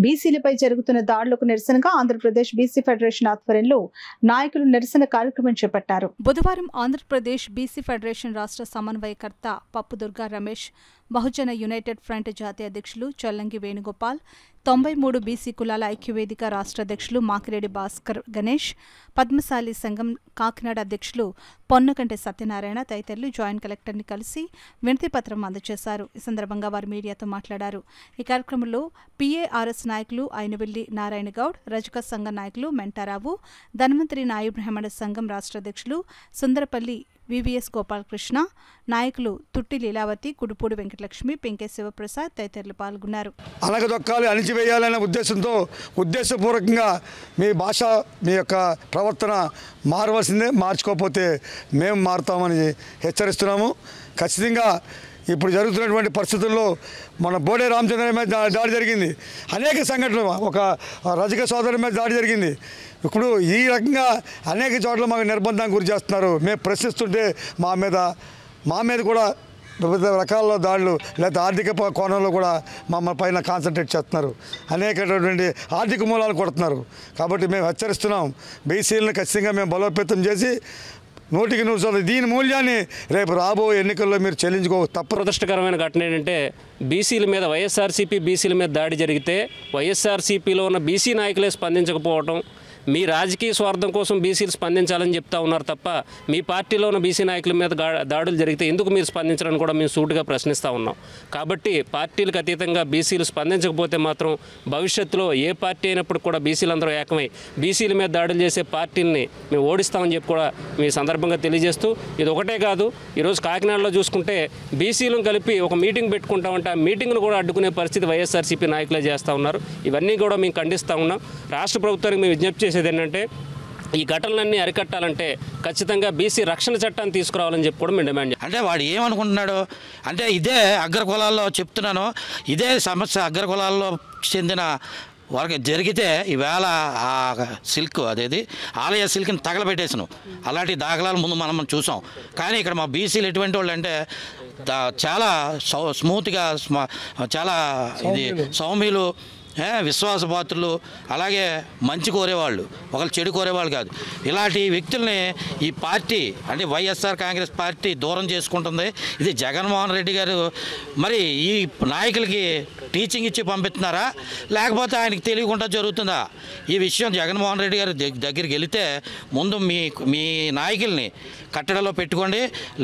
బీసీలపై జరుగుతున్న దాడులకు నిరసనగా ఆంధ్రప్రదేశ్ బీసీ ఫెడరేషన్ ఆధ్వర్యంలో నాయకులు నిరసన కార్యక్రమం చేపట్టారు బుధవారం ఆంధ్రప్రదేశ్ బీసీ ఫెడరేషన్ రాష్ట్ర సమన్వయకర్త పప్పు దుర్గా రమేష్ బహుజన యునైటెడ్ ఫ్రంట్ జాతీయ అధ్యక్షులు చొల్లంగి వేణుగోపాల్ తొంభై మూడు బీసీ కులాల ఐక్యవేదిక రాష్ట్ర అధ్యక్షులు మాకిరెడ్డి భాస్కర్ గణేష్ పద్మశాలి సంఘం కాకినాడ అధ్యక్షులు పొన్నకంటి సత్యనారాయణ తదితరులు జాయింట్ కలెక్టర్ని కలిసి వినతి పత్రం అందజేశారు ఈ సందర్భంగా వారు మీడియాతో మాట్లాడారు ఈ కార్యక్రమంలో పీఏఆర్ఎస్ నాయకులు అయినవెల్లి నారాయణ గౌడ్ రజక సంఘ నాయకులు మెంటారావు ధన్వంతరి నాయు బ్రాహ్మణ సంఘం రాష్ట్ర అధ్యక్షులు సుందరపల్లి వివిఎస్ గోపాలకృష్ణ నాయకులు తుట్టి లీలావతి కుడుపూడి వెంకటలక్ష్మి పెంకే శివప్రసాద్ తదితరులు పాల్గొన్నారు అనగదొక్కాలి అణిచివేయాలనే ఉద్దేశంతో ఉద్దేశపూర్వకంగా మీ భాష మీ యొక్క ప్రవర్తన మారవలసిందే మార్చుకోకపోతే మేము మారుతామని హెచ్చరిస్తున్నాము ఖచ్చితంగా ఇప్పుడు జరుగుతున్నటువంటి పరిస్థితుల్లో మన బోడే రామచంద్ర మీద దా- దాడి జరిగింది అనేక సంఘటనలు ఒక రజక సోదరుల మీద దాడి జరిగింది ఇప్పుడు ఈ రకంగా అనేక చోట్ల మాకు నిర్బంధానికి గురి చేస్తున్నారు మేము ప్రశ్నిస్తుంటే మా మీద మా మీద కూడా వివిధ రకాల దాడులు లేకపోతే ఆర్థిక ప- కోణంలో కూడా మమ్మల్ని పైన కాన్సన్ట్రేట్ చేస్తున్నారు అనేకటువంటి ఆర్థిక మూలాలు కొడుతున్నారు కాబట్టి మేము హెచ్చరిస్తున్నాం బీసీలను ఖచ్చితంగా మేము బలోపేతం చేసి నూటికి నూరు శాతం దీని మూల్యాన్ని రేపు రాబో ఎన్నికల్లో మీరు చెల్లించుకో తప్ప దురదృష్టకరమైన ఘటన ఏంటంటే బీసీల మీద వైఎస్ఆర్సీపీ బీసీల మీద దాడి జరిగితే వైఎస్ఆర్సీపీలో ఉన్న బీసీ నాయకులే స్పందించకపోవడం మీ రాజకీయ స్వార్థం కోసం బీసీలు స్పందించాలని చెప్తా ఉన్నారు తప్ప మీ పార్టీలో ఉన్న బీసీ నాయకుల మీద గా- దాడులు జరిగితే ఎందుకు మీరు స్పందించరని కూడా మేము సూటుగా ప్రశ్నిస్తూ ఉన్నాం కాబట్టి పార్టీలకు అతీతంగా బీసీలు స్పందించకపోతే మాత్రం భవిష్యత్తులో ఏ పార్టీ అయినప్పుడు కూడా బీసీలందరూ ఏకమై బీసీల మీద దాడులు చేసే పార్టీల్ని మేము ఓడిస్తామని చెప్పి కూడా మీ సందర్భంగా తెలియజేస్తూ ఇది ఒకటే కాదు ఈరోజు కాకినాడలో చూసుకుంటే బీసీలను కలిపి ఒక మీటింగ్ పెట్టుకుంటామంటే ఆ మీటింగ్ను కూడా అడ్డుకునే పరిస్థితి వైఎస్ఆర్సీపీ నాయకులే చేస్తూ ఉన్నారు ఇవన్నీ కూడా మేము ఖండిస్తూ ఉన్నాం రాష్ట్ర ప్రభుత్వానికి మేము విజ్ఞప్తి చేసేది ఏంటంటే ఈ ఘటనలన్నీ అరికట్టాలంటే ఖచ్చితంగా బీసీ రక్షణ చట్టాన్ని తీసుకురావాలని చెప్పి కూడా మేము డిమాండ్ చేస్తాం. అంటే వాడు ఏమనుకుంటున్నాడు అంటే ఇదే అగ్ర కులాల్లో చెప్తున్నాను ఇదే సమస్య అగ్ర కులాల్లో చెందిన వాళ్ళకి జరిగితే ఈవేళ ఆ సిల్క్ అదేది ఆలయ సిల్క్ని తగలబెట్టేసాను అలాంటి దాఖలాలు ముందు మనం చూసాం కానీ ఇక్కడ మా బీసీలు ఎటువంటి వాళ్ళు అంటే దా- చాలా సౌ స్మూత్గా స్మ- చాలా ఇది సౌమ్యులు ఏ, విశ్వాసపాత్రులు అలాగే మంచి కోరేవాళ్ళు ఒకళ్ళు చెడు కోరేవాళ్ళు కాదు ఇలాంటి వ్యక్తుల్ని ఈ పార్టీ అంటే వైఎస్ఆర్ కాంగ్రెస్ పార్టీ దూరం చేసుకుంటుంది ఇది జగన్మోహన్ రెడ్డి గారు మరి ఈ నాయకులకి టీచింగ్ ఇచ్చి పంపిస్తున్నారా లేకపోతే ఆయనకి తెలియకుండా జరుగుతుందా ఈ విషయం జగన్మోహన్ రెడ్డి గారు దగ్గ- దగ్గరికి వెళితే ముందు మీ మీ నాయకుల్ని కట్టడలో పెట్టుకోండి